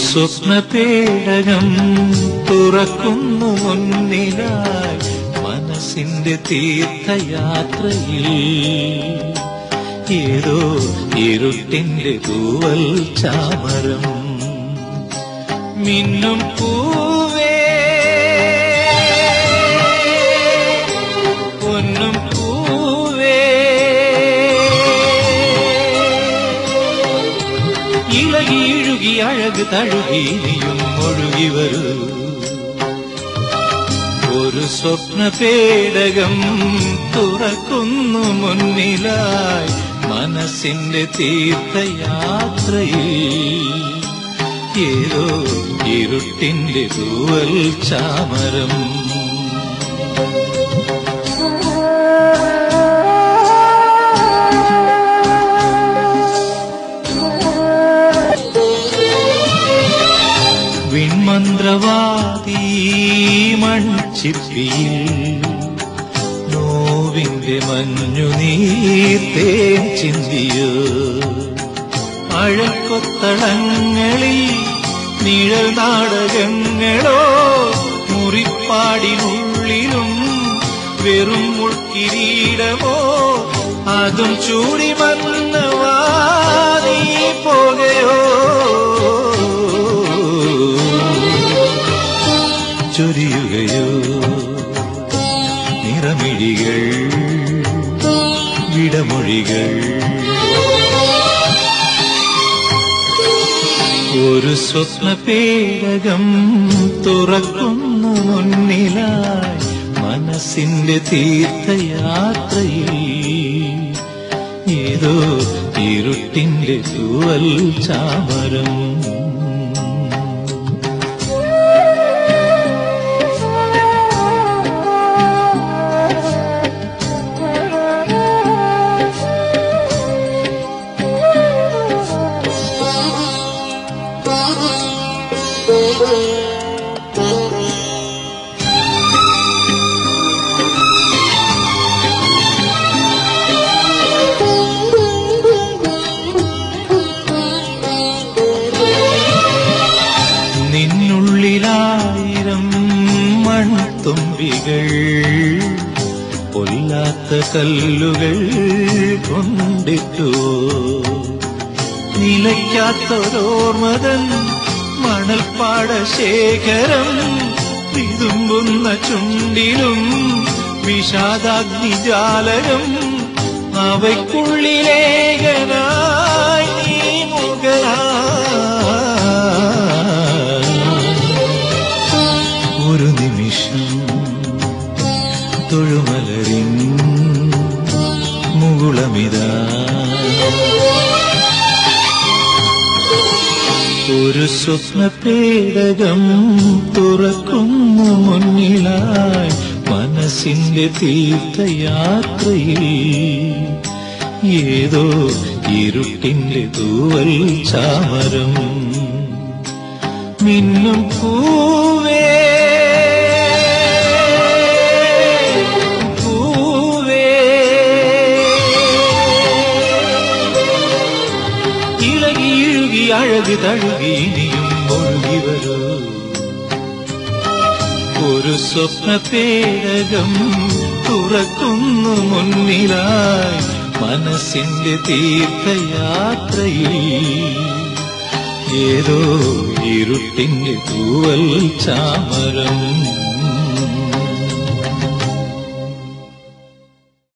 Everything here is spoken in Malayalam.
സ്വപ്ന പേടകം തുറക്കുന്നു മുന്നിലായി മനസ്സിന്റെ തീർത്ഥയാത്രയിൽ ഏതോ ഇരുട്ടിന്റെ തൂവൽ ചാമരം മിന്നും പൂവേ പൊന്നും പൂവേ ഇളകി ഇഴുകി അഴക് തഴുകി നീയും ഒഴുകി വരൂ ഒരു സ്വപ്ന പേടകം തുറക്കുന്നു മുന്നിലായി മനസ്സിന്റെ തീർത്ഥയാത്രയിൽ ഏതോ ഇരുട്ടിന്റെ തൂവൽ ചാമരം വിൺമന്ത്രവാദി മൺചിപ്പിയിൽ നോവിന്റെ മഞ്ഞു നീർത്തേൻ ചിന്തിയോ അഴക്കൊത്തളങ്ങളിൽ നിഴൽ നാടകങ്ങളോ മുറിപ്പാടിനുള്ളിലും വെറും മുൾക്കിരീടമോ അതും ചൂടി വന്നവാ നീ പോകയോ ചൊരിയുകയോ നിറമിഴികൾ വിടമൊഴികൾ ഒരു സ്വപ്ന പേടകം തുറക്കുന്നു മുന്നിലായി മനസ്സിന്റെ തീർത്ഥയാത്രയിൽ ഏതോ ഇരുട്ടിന്റെ തൂവൽ ചാമരം നിന്നുള്ളിലായിരം മൺതുമ്പികൾ പൊല്ലാത്ത കല്ലുകൾ കൊണ്ടിട്ടു നിലയ്ക്കാത്തൊരോർമതൻ മണൽപ്പാട ശേഖരം വിതുമ്പുന്ന ചുണ്ടിലും വിഷാദാഗ്നിജാലകം അവയ്ക്കുള്ളിലേഖനായി നീ മുഖനായി ഒരു നിമിഷം തൊഴുമലരിൻ മുകുളമിതാ ഒരു സ്വപ്ന പേടകം തുറക്കുന്നു മുന്നിലായി മനസ്സിന്റെ തീർത്ഥയാത്രയിൽ ഏതോ ഇരുട്ടിന്റെ തൂവൽ ചാമരം മിന്നും പൂവേ പൂവേ ഇളകി ഇഴുകി അഴക് തഴുകി ഇനിയും ഒഴുകി വരൂ ഒരു സ്വപ്ന പേടകം തുറക്കുന്നു മുന്നിലായി മനസ്സിന്റെ തീർത്ഥയാത്രയിൽ ഏതോ ഇരുട്ടിന്റെ തൂവൽ ചാമരം